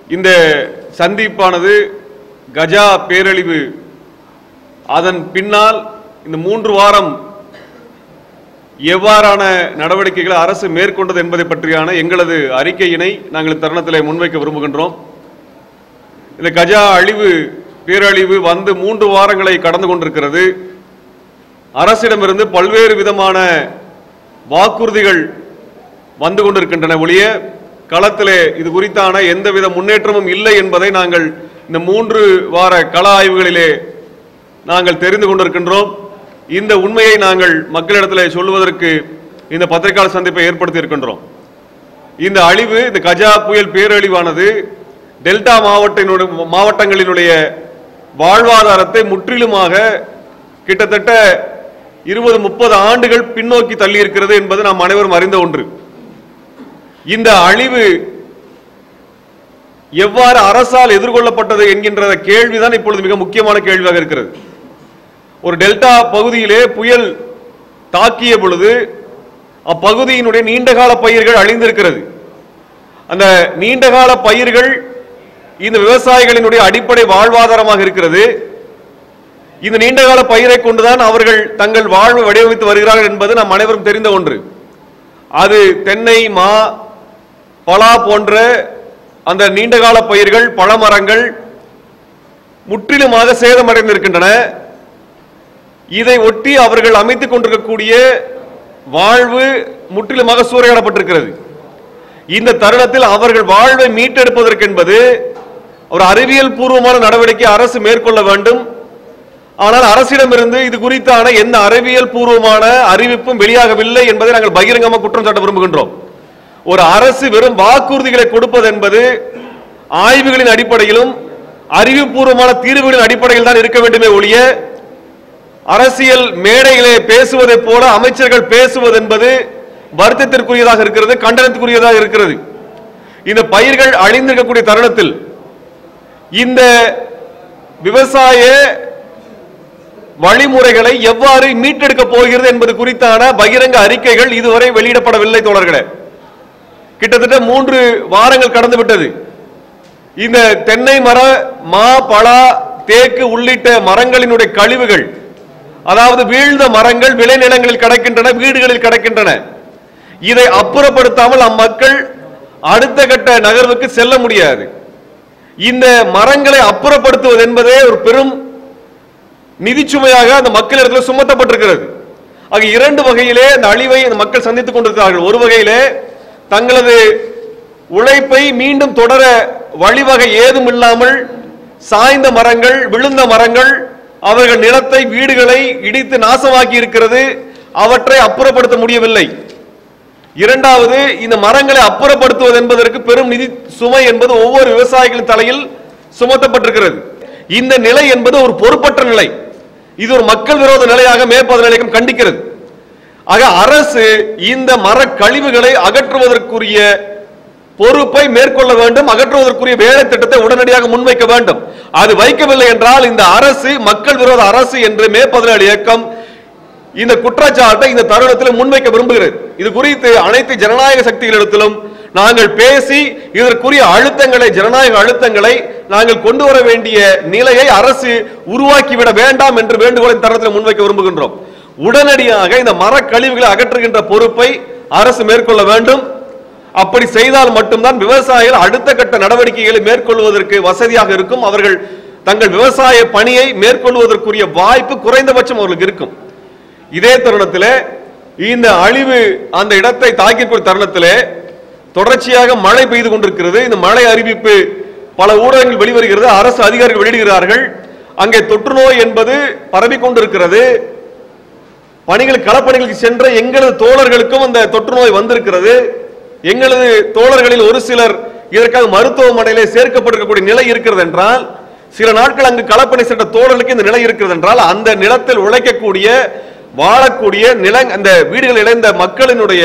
இந்த சந்திப்பானது கஜா பேரழிவு அதன் பின்னால் இந்த மூன்று வாரம் எவ்வாறான நடவடிக்கைகளை அரசு மேற்கொண்டது என்பதை பற்றியான எங்களது அறிக்கையினை நாங்கள் இந்த தருணத்தில் முன்வைக்க விரும்புகின்றோம் இந்த கஜா அழிவு பேரழிவு வந்து மூன்று வாரங்களை கடந்து கொண்டிருக்கிறது அரசிடமிருந்து பல்வேறு விதமான வாக்குறுதிகள் வந்து கொண்டிருக்கின்றன ஒழிய களத்திலே இது குறித்தான எந்தவித முன்னேற்றமும் இல்லை என்பதை நாங்கள் இந்த மூன்று வார கள ஆய்வுகளிலே நாங்கள் தெரிந்து கொண்டிருக்கின்றோம் இந்த உண்மையை நாங்கள் மக்களிடத்திலே சொல்லுவதற்கு இந்த பத்திரிகையாளர் சந்திப்பை ஏற்படுத்தி இருக்கின்றோம் இந்த அழிவு இந்த கஜா புயல் பேரழிவானது டெல்டா மாவட்டினுடைய மாவட்டங்களினுடைய வாழ்வாதாரத்தை முற்றிலுமாக கிட்டத்தட்ட இருபது முப்பது ஆண்டுகள் பின்னோக்கி தள்ளி இருக்கிறது என்பது நாம் அனைவரும் அறிந்த ஒன்று இந்த அழிவு எவ்வாறு அரசால் எதிர்கொள்ளப்பட்டது என்கின்ற கேள்விதான் இப்பொழுது மிக முக்கியமான கேள்வியாக இருக்கிறது ஒரு டெல்டா பகுதியிலே புயல் தாக்கிய பொழுது அப்பகுதியினுடைய நீண்டகால பயிர்கள் அழிந்திருக்கிறது அந்த நீண்டகால பயிர்கள் இந்த விவசாயிகளினுடைய அடிப்படை வாழ்வாதாரமாக இருக்கிறது இந்த நீண்டகால பயிரை கொண்டுதான் அவர்கள் தங்கள் வாழ்வு வடிவமைத்து வருகிறார்கள் என்பது நாம் அனைவரும் தெரிந்த ஒன்று அது தென்னை மா பலா போன்ற அந்த நீண்டகால பயிர்கள் பழமரங்கள் முற்றிலுமாக சேதமடைந்திருக்கின்றன இதை ஒட்டி அவர்கள் அமைத்துக் கொண்டிருக்கக்கூடிய வாழ்வு முற்றிலுமாக சூறையாடப்பட்டிருக்கிறது இந்த தருணத்தில் அவர்கள் வாழ்வை மீட்டெடுப்பதற்கு என்பது ஒரு அறிவியல் பூர்வமான நடவடிக்கை அரசு மேற்கொள்ள வேண்டும் ஆனால் அரசிடமிருந்து இது குறித்தான எந்த அறிவியல் பூர்வமான அறிவிப்பும் வெளியாகவில்லை என்பதை நாங்கள் பகிரங்கமாக குற்றம் சாட்ட விரும்புகின்றோம் ஒரு அரசு வெறும் வாக்குறுதிகளை கொடுப்பது என்பது ஆய்வுகளின் அடிப்படையிலும் அறிவுபூர்வமான தீர்வுகளின் அடிப்படையில் தான் இருக்க வேண்டுமே ஒழிய அரசியல் மேடையிலே பேசுவதைப் போல அமைச்சர்கள் பேசுவது என்பது வருத்தத்திற்குரியதாக இருக்கிறது கண்டனத்துக்குரியதாக இருக்கிறது இந்த பயிர்கள் அழிந்திருக்கக்கூடிய தருணத்தில் இந்த விவசாய வழிமுறைகளை எவ்வாறு மீட்டெடுக்க போகிறது என்பது குறித்தான பகிரங்க அறிக்கைகள் இதுவரை வெளியிடப்படவில்லை தோழர்களே கிட்டத்தட்ட மூன்று வாரங்கள் கடந்து விட்டது இந்த தென்னை மர மா பலா தேக்கு உள்ளிட்ட மரங்களினுடைய கழிவுகள் அதாவது வீழ்ந்த மரங்கள் விளைநிலங்களில் கிடக்கின்றன வீடுகளில் கிடக்கின்றன இதை அப்புறப்படுத்தாமல் அம்மக்கள் அடுத்த கட்ட நகர்வுக்கு செல்ல முடியாது இந்த மரங்களை அப்புறப்படுத்துவது என்பதே ஒரு பெரும் நிதிச்சுமையாக அந்த மக்களிடத்தில் சுமத்தப்பட்டிருக்கிறது ஆக இரண்டு வகையிலே அந்த அழிவை அந்த மக்கள் சந்தித்துக் கொண்டிருக்கிறார்கள் ஒரு வகையிலே தங்களது உழைப்பை மீண்டும் தொடர வழிவகை ஏதும் இல்லாமல் சாய்ந்த மரங்கள் விழுந்த மரங்கள் அவர்கள் நிலத்தை வீடுகளை இடித்து நாசமாக்கி இருக்கிறது அவற்றை அப்புறப்படுத்த முடியவில்லை இரண்டாவது இந்த மரங்களை அப்புறப்படுத்துவது என்பதற்கு பெரும் நிதி சுமை என்பது ஒவ்வொரு விவசாயிகளின் தலையில் சுமத்தப்பட்டிருக்கிறது இந்த நிலை என்பது ஒரு பொறுப்பற்ற நிலை இது ஒரு மக்கள் விரோத நிலையாக மேற்பத நிலையம் கண்டிக்கிறது ஆக அரசு இந்த மர கழிவுகளை அகற்றுவதற்குரிய பொறுப்பை மேற்கொள்ள வேண்டும் அகற்றுவதற்குரிய வேலை திட்டத்தை உடனடியாக முன்வைக்க வேண்டும் அது வைக்கவில்லை என்றால் இந்த அரசு மக்கள் விரோத அரசு என்று மே பதினேழு இயக்கம் இந்த குற்றச்சாட்டை இந்த தருணத்தில் முன்வைக்க விரும்புகிறது இது குறித்து அனைத்து ஜனநாயக சக்திகளிடத்திலும் நாங்கள் பேசி இதற்குரிய அழுத்தங்களை ஜனநாயக அழுத்தங்களை நாங்கள் கொண்டு வர வேண்டிய நிலையை அரசு உருவாக்கிவிட வேண்டாம் என்று வேண்டுகோளை இந்த தருணத்தில் முன்வைக்க விரும்புகின்றோம் உடனடியாக இந்த மரக்கழிவுகளை அகற்றுகின்ற பொறுப்பை அரசு மேற்கொள்ள வேண்டும் அப்படி செய்தால் மட்டும்தான் விவசாயிகள் அடுத்த கட்ட நடவடிக்கைகளை மேற்கொள்வதற்கு வசதியாக இருக்கும் அவர்கள் தங்கள் விவசாய பணியை மேற்கொள்வதற்குரிய வாய்ப்பு குறைந்தபட்சம் அவர்களுக்கு இருக்கும் இதே தருணத்திலே இந்த அழிவு அந்த இடத்தை தாக்கிக்கூடிய தருணத்திலே தொடர்ச்சியாக மழை பெய்து கொண்டிருக்கிறது இந்த மழை அறிவிப்பு பல ஊடகங்கள் வெளிவருகிறது அரசு அதிகாரிகள் வெளியிடுகிறார்கள் அங்கே தொற்று நோய் என்பது பரவிக் கொண்டிருக்கிறது பணிகள் களப்பணிகளுக்கு சென்ற எங்களது தோழர்களுக்கும் அந்த தொற்று நோய் வந்திருக்கிறது எங்களது தோழர்களில் ஒரு சிலர் இதற்காக மருத்துவமனையிலே சேர்க்கப்பட்டிருக்கக்கூடிய நிலை இருக்கிறது என்றால் சில நாட்கள் அங்கு களப்பணி சென்ற தோழர்களுக்கு இந்த நிலை இருக்கிறது என்றால் அந்த நிலத்தில் உழைக்கக்கூடிய வாழக்கூடிய நில அந்த வீடுகள் இணைந்த மக்களினுடைய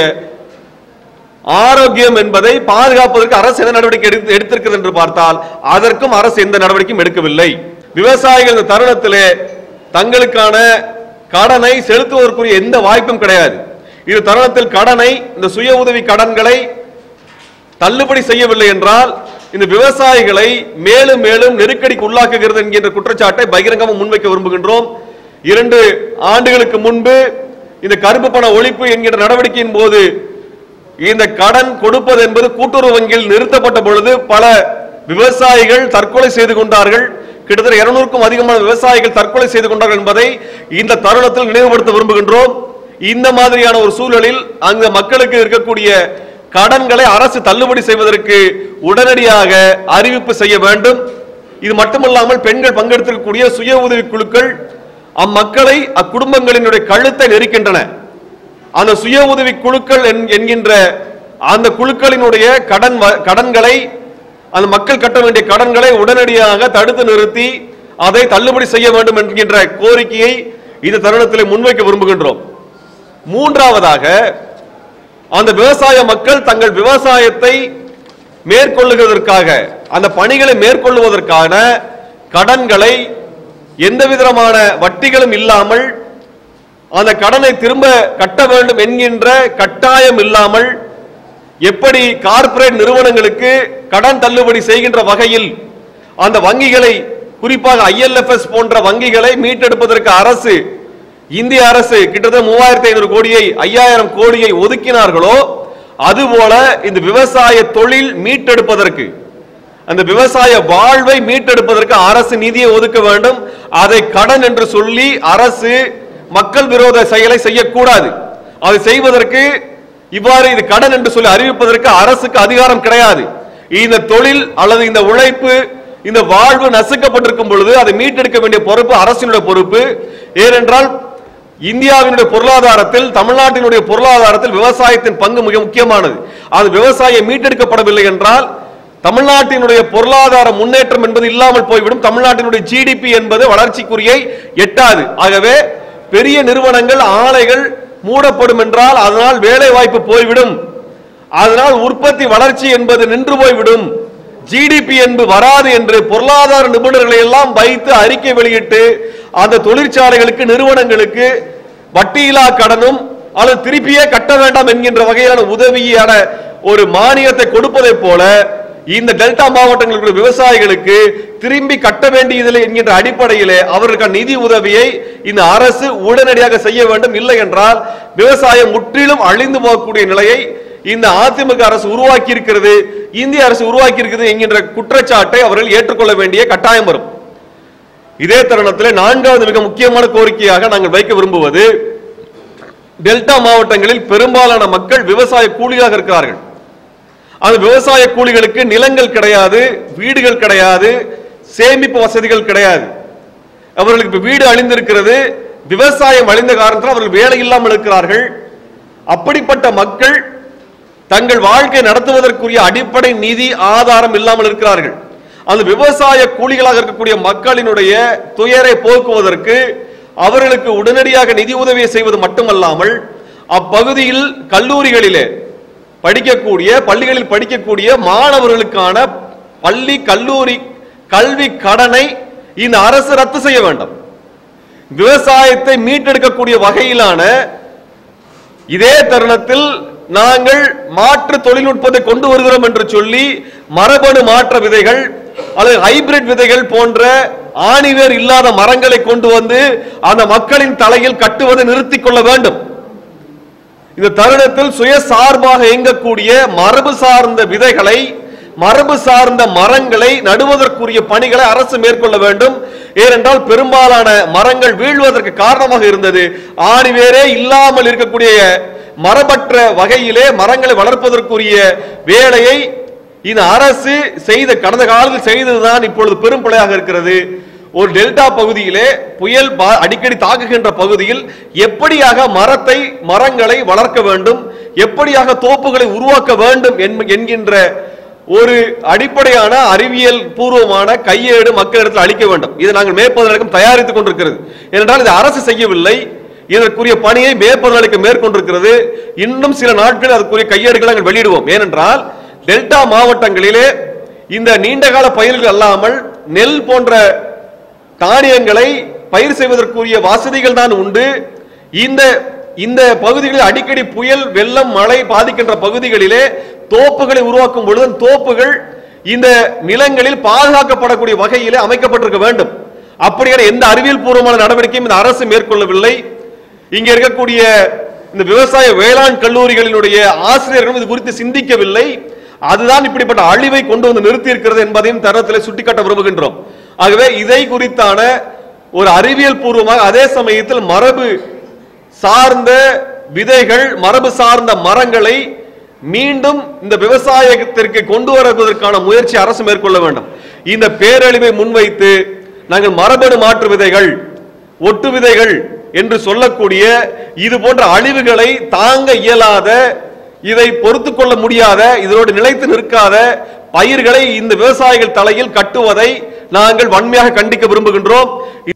ஆரோக்கியம் என்பதை பாதுகாப்பதற்கு அரசு என்ன நடவடிக்கை எடுத்து எடுத்திருக்கிறது என்று பார்த்தால் அதற்கும் அரசு எந்த நடவடிக்கையும் எடுக்கவில்லை விவசாயிகள் இந்த தருணத்திலே தங்களுக்கான கடனை செலுத்துவதற்குரிய எந்த வாய்ப்பும் கிடையாது இது தருணத்தில் கடனை இந்த சுய உதவி கடன்களை தள்ளுபடி செய்யவில்லை என்றால் இந்த விவசாயிகளை மேலும் மேலும் நெருக்கடிக்கு உள்ளாக்குகிறது என்கின்ற குற்றச்சாட்டை பகிரங்கமாக முன்வைக்க விரும்புகின்றோம் இரண்டு ஆண்டுகளுக்கு முன்பு இந்த கருப்பு பண ஒழிப்பு என்கின்ற நடவடிக்கையின் போது இந்த கடன் கொடுப்பது என்பது கூட்டுறவு வங்கியில் நிறுத்தப்பட்ட பொழுது பல விவசாயிகள் தற்கொலை செய்து கொண்டார்கள் கிட்டத்தட்ட இருநூறுக்கும் அதிகமான விவசாயிகள் தற்கொலை செய்து கொண்டார்கள் என்பதை இந்த தருணத்தில் நினைவுபடுத்த விரும்புகின்றோம் இந்த மாதிரியான ஒரு சூழலில் அங்க மக்களுக்கு இருக்கக்கூடிய கடன்களை அரசு தள்ளுபடி செய்வதற்கு உடனடியாக அறிவிப்பு செய்ய வேண்டும் இது மட்டுமல்லாமல் பெண்கள் பங்கெடுத்திருக்கக்கூடிய சுய உதவி குழுக்கள் அம்மக்களை அக்குடும்பங்களினுடைய கழுத்தை நெரிக்கின்றன அந்த சுய உதவி குழுக்கள் என்- என்கின்ற அந்த குழுக்களினுடைய கடன் வ- கடன்களை அந்த மக்கள் கட்ட வேண்டிய கடன்களை உடனடியாக தடுத்து நிறுத்தி அதை தள்ளுபடி செய்ய வேண்டும் என்கின்ற கோரிக்கையை இந்த தருணத்தில் முன்வைக்க விரும்புகின்றோம் மூன்றாவதாக அந்த விவசாய மக்கள் தங்கள் விவசாயத்தை மேற்கொள்ளுவதற்காக அந்த பணிகளை மேற்கொள்வதற்கான கடன்களை எந்த விதமான வட்டிகளும் இல்லாமல் அந்த கடனை திரும்ப கட்ட வேண்டும் என்கின்ற கட்டாயம் இல்லாமல் எப்படி கார்ப்பரேட் நிறுவனங்களுக்கு கடன் தள்ளுபடி செய்கின்ற வகையில் அந்த வங்கிகளை குறிப்பாக ஐஎல்எஃப்எஸ் போன்ற வங்கிகளை மீட்டெடுப்பதற்கு அரசு இந்திய அரசு கிட்டத்தட்ட மூவாயிரத்தி ஐநூறு கோடியை ஐயாயிரம் கோடியை ஒதுக்கினார்களோ அதுபோல இந்த விவசாய தொழில் மீட்டெடுப்பதற்கு அந்த விவசாய வாழ்வை மீட்டெடுப்பதற்கு அரசு நிதியை ஒதுக்க வேண்டும் அதை கடன் என்று சொல்லி அரசு மக்கள் விரோத செயலை செய்யக்கூடாது அதை செய்வதற்கு இவ்வாறு இது கடன் என்று சொல்லி அறிவிப்பதற்கு அரசுக்கு அதிகாரம் கிடையாது இந்த தொழில் அல்லது இந்த உழைப்பு இந்த வாழ்வு நசுக்கப்பட்டிருக்கும் பொழுது அதை மீட்டெடுக்க வேண்டிய பொறுப்பு அரசினுடைய பொறுப்பு ஏனென்றால் இந்தியாவினுடைய பொருளாதாரத்தில் தமிழ்நாட்டினுடைய பொருளாதாரத்தில் விவசாயத்தின் பங்கு மிக முக்கியமானது அது விவசாயம் மீட்டெடுக்கப்படவில்லை என்றால் தமிழ்நாட்டினுடைய பொருளாதார முன்னேற்றம் என்பது இல்லாமல் போய்விடும் தமிழ்நாட்டினுடைய ஜிடிபி என்பது வளர்ச்சிக்குறியை எட்டாது ஆகவே பெரிய நிறுவனங்கள் ஆலைகள் மூடப்படும் என்றால் அதனால் வேலை வாய்ப்பு போய்விடும் அதனால் உற்பத்தி வளர்ச்சி என்பது நின்று போய்விடும் ஜிடிபி என்பது வராது என்று பொருளாதார நிபுணர்களை எல்லாம் வைத்து அறிக்கை வெளியிட்டு அந்த தொழிற்சாலைகளுக்கு நிறுவனங்களுக்கு வட்டியில்லா கடனும் அல்லது திருப்பியே கட்ட வேண்டாம் என்கின்ற வகையிலான உதவியான ஒரு மானியத்தை கொடுப்பதைப் போல இந்த டெல்டா மாவட்டங்களில் இருக்கிற விவசாயிகளுக்கு திரும்பி கட்ட வேண்டியதில்லை என்கின்ற அடிப்படையிலே அவர்களுக்கு நிதி உதவியை இந்த அரசு உடனடியாக செய்ய வேண்டும் இல்லை என்றால் விவசாயம் முற்றிலும் அழிந்து போகக்கூடிய நிலையை இந்த அதிமுக அரசு உருவாக்கி இருக்கிறது இந்திய அரசு உருவாக்கி இருக்கிறது என்கின்ற குற்றச்சாட்டை அவர்கள் ஏற்றுக்கொள்ள வேண்டிய கட்டாயம் வரும் இதே தருணத்தில் நான்காவது மிக முக்கியமான கோரிக்கையாக நாங்கள் வைக்க விரும்புவது டெல்டா மாவட்டங்களில் பெரும்பாலான மக்கள் விவசாய கூலியாக இருக்கிறார்கள் அந்த விவசாய கூலிகளுக்கு நிலங்கள் கிடையாது வீடுகள் கிடையாது சேமிப்பு வசதிகள் கிடையாது அவர்களுக்கு இப்ப வீடு அழிந்திருக்கிறது விவசாயம் அழிந்த காரணத்தால் அவர்கள் வேலை இல்லாமல் இருக்கிறார்கள் அப்படிப்பட்ட மக்கள் தங்கள் வாழ்க்கை நடத்துவதற்குரிய அடிப்படை நிதி ஆதாரம் இல்லாமல் இருக்கிறார்கள் அந்த விவசாய கூலிகளாக இருக்கக்கூடிய மக்களினுடைய துயரை போக்குவதற்கு அவர்களுக்கு உடனடியாக நிதி உதவியை செய்வது மட்டுமல்லாமல் அப்பகுதியில் கல்லூரிகளிலே படிக்கக்கூடிய பள்ளிகளில் படிக்கக்கூடிய மாணவர்களுக்கான பள்ளி கல்லூரி கல்வி கடனை இந்த அரசு ரத்து செய்ய வேண்டும் விவசாயத்தை மீட்டெடுக்கக்கூடிய வகையிலான இதே தருணத்தில் நாங்கள் மாற்று தொழில்நுட்பத்தை கொண்டு வருகிறோம் என்று சொல்லி மரபணு மாற்ற விதைகள் அல்லது ஹைபிரிட் விதைகள் போன்ற ஆணிவேர் இல்லாத மரங்களை கொண்டு வந்து அந்த மக்களின் தலையில் கட்டுவதை நிறுத்திக் கொள்ள வேண்டும் இந்த தருணத்தில் சுயசார்பாக இயங்கக்கூடிய மரபு சார்ந்த விதைகளை மரபு சார்ந்த மரங்களை நடுவதற்குரிய பணிகளை அரசு மேற்கொள்ள வேண்டும் ஏனென்றால் பெரும்பாலான மரங்கள் வீழ்வதற்கு காரணமாக இருந்தது ஆணிவேரே இல்லாமல் இருக்கக்கூடிய மரபற்ற வகையிலே மரங்களை வளர்ப்பதற்குரிய வேலையை இந்த அரசு செய்த கடந்த காலத்தில் செய்ததுதான் இப்பொழுது பெரும் பிழையாக இருக்கிறது ஒரு டெல்டா பகுதியிலே புயல் பா- அடிக்கடி தாக்குகின்ற பகுதியில் எப்படியாக மரத்தை மரங்களை வளர்க்க வேண்டும் எப்படியாக தோப்புகளை உருவாக்க வேண்டும் என்ப- என்கின்ற ஒரு அடிப்படையான அறிவியல் பூர்வமான கையேடு மக்களிடத்தில் அளிக்க வேண்டும் இதை நாங்கள் மேற்பதற்கும் தயாரித்துக் கொண்டிருக்கிறது ஏனென்றால் இது அரசு செய்யவில்லை இதற்குரிய பணியை மேற்பதற்கு மேற்கொண்டிருக்கிறது இன்னும் சில நாட்களில் அதற்குரிய கையேடுகளை நாங்கள் வெளியிடுவோம் ஏனென்றால் டெல்டா மாவட்டங்களிலே இந்த நீண்டகால பயிர்கள் அல்லாமல் நெல் போன்ற தானியங்களை பயிர் செய்வதற்குரிய வசதிகள் தான் உண்டு இந்த இந்த பகுதிகளில் அடிக்கடி புயல் வெள்ளம் மழை பாதிக்கின்ற பகுதிகளிலே தோப்புகளை உருவாக்கும் பொழுது அந்த தோப்புகள் இந்த நிலங்களில் பாதுகாக்கப்படக்கூடிய வகையிலே அமைக்கப்பட்டிருக்க வேண்டும் அப்படியான எந்த அறிவியல் பூர்வமான நடவடிக்கையும் இந்த அரசு மேற்கொள்ளவில்லை இங்க இருக்கக்கூடிய இந்த விவசாய வேளாண் கல்லூரிகளினுடைய ஆசிரியர்களும் இது குறித்து சிந்திக்கவில்லை அதுதான் இப்படிப்பட்ட அழிவை கொண்டு வந்து நிறுத்தி இருக்கிறது என்பதையும் தரத்தில் சுட்டிக்காட்ட விரும்புகின்றோம் ஆகவே இதை குறித்தான ஒரு அறிவியல் பூர்வமாக அதே சமயத்தில் மரபு சார்ந்த விதைகள் மரபு சார்ந்த மரங்களை மீண்டும் இந்த விவசாயத்திற்கு கொண்டு வருவதற்கான முயற்சி அரசு மேற்கொள்ள வேண்டும் இந்த பேரழிவை முன்வைத்து நாங்கள் மரபணு மாற்று விதைகள் ஒட்டு விதைகள் என்று சொல்லக்கூடிய இது போன்ற அழிவுகளை தாங்க இயலாத இதை பொறுத்து கொள்ள முடியாத இதோடு நிலைத்து நிற்காத பயிர்களை இந்த விவசாயிகள் தலையில் கட்டுவதை நாங்கள் வன்மையாக கண்டிக்க விரும்புகின்றோம்